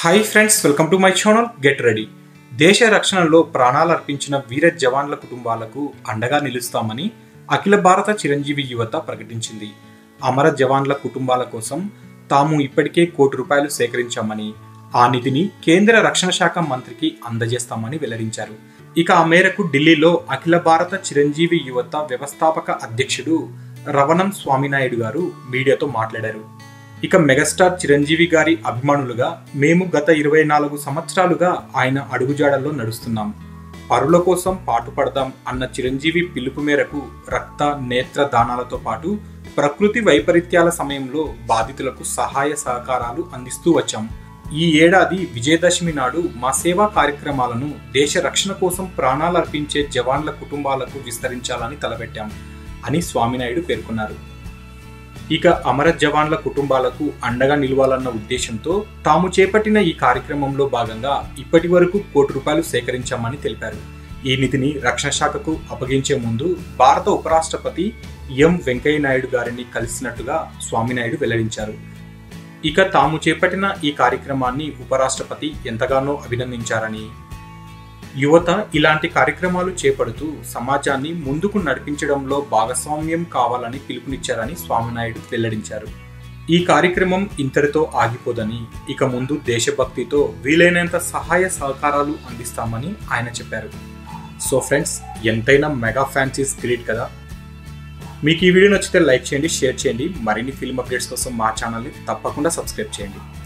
hi friends welcome to my channel get ready దేశ రక్షణలో ప్రాణాలు అర్పించిన వీర జవాన్ల కుటుంబాలకు అండగా నిలుస్తామని అఖిల భారత చిరంజీవి యువత ప్రకటించింది అమర జవాన్ల కుటుంబాల కోసం తాము ఇప్పటికే కోటి రూపాయలు సేకరించామని ఆ నిధిని కేంద్ర రక్షణ శాఖ మంత్రికి అందజేస్తామని వెల్లడించారు ఇక ఆ మేరకు ఢిల్లీలో అఖిల భారత చిరంజీవి యువత వ్యవస్థాపక అధ్యక్షుడు రవణం స్వామినాయుడు గారు మీడియాతో మాట్లాడారు ఇక మెగాస్టార్ చిరంజీవి గారి అభిమానులుగా మేము గత ఇరవై నాలుగు సంవత్సరాలుగా ఆయన అడుగుజాడల్లో నడుస్తున్నాం పరుల కోసం పాటుపడదాం అన్న చిరంజీవి పిలుపు మేరకు రక్త నేత్ర దానాలతో పాటు ప్రకృతి వైపరీత్యాల సమయంలో బాధితులకు సహాయ సహకారాలు అందిస్తూ వచ్చాం ఈ ఏడాది విజయదశమి నాడు మా సేవా కార్యక్రమాలను దేశ రక్షణ కోసం ప్రాణాలు అర్పించే జవాన్ల కుటుంబాలకు విస్తరించాలని తలపెట్టాం అని స్వామినాయుడు పేర్కొన్నారు ఇక అమర జవాన్ల కుటుంబాలకు అండగా నిలవాలన్న ఉద్దేశంతో తాము చేపట్టిన ఈ కార్యక్రమంలో భాగంగా ఇప్పటి వరకు కోటి రూపాయలు సేకరించామని తెలిపారు ఈ నిధిని రక్షణ శాఖకు అప్పగించే ముందు భారత ఉపరాష్ట్రపతి ఎం వెంకయ్య నాయుడు గారిని కలిసినట్టుగా స్వామినాయుడు వెల్లడించారు ఇక తాము చేపట్టిన ఈ కార్యక్రమాన్ని ఉపరాష్ట్రపతి ఎంతగానో అభినందించారని యువత ఇలాంటి కార్యక్రమాలు చేపడుతూ సమాజాన్ని ముందుకు నడిపించడంలో భాగస్వామ్యం కావాలని పిలుపునిచ్చారని స్వామినాయుడు వెల్లడించారు ఈ కార్యక్రమం ఇంతటితో ఆగిపోదని ఇక ముందు దేశభక్తితో వీలైనంత సహాయ సహకారాలు అందిస్తామని ఆయన చెప్పారు సో ఫ్రెండ్స్ ఎంతైనా మెగా ఫ్యాన్సీస్ గ్రేట్ కదా మీకు ఈ వీడియో నచ్చితే లైక్ చేయండి షేర్ చేయండి మరిన్ని ఫిల్మ్ అప్డేట్స్ కోసం మా ఛానల్ని తప్పకుండా సబ్స్క్రైబ్ చేయండి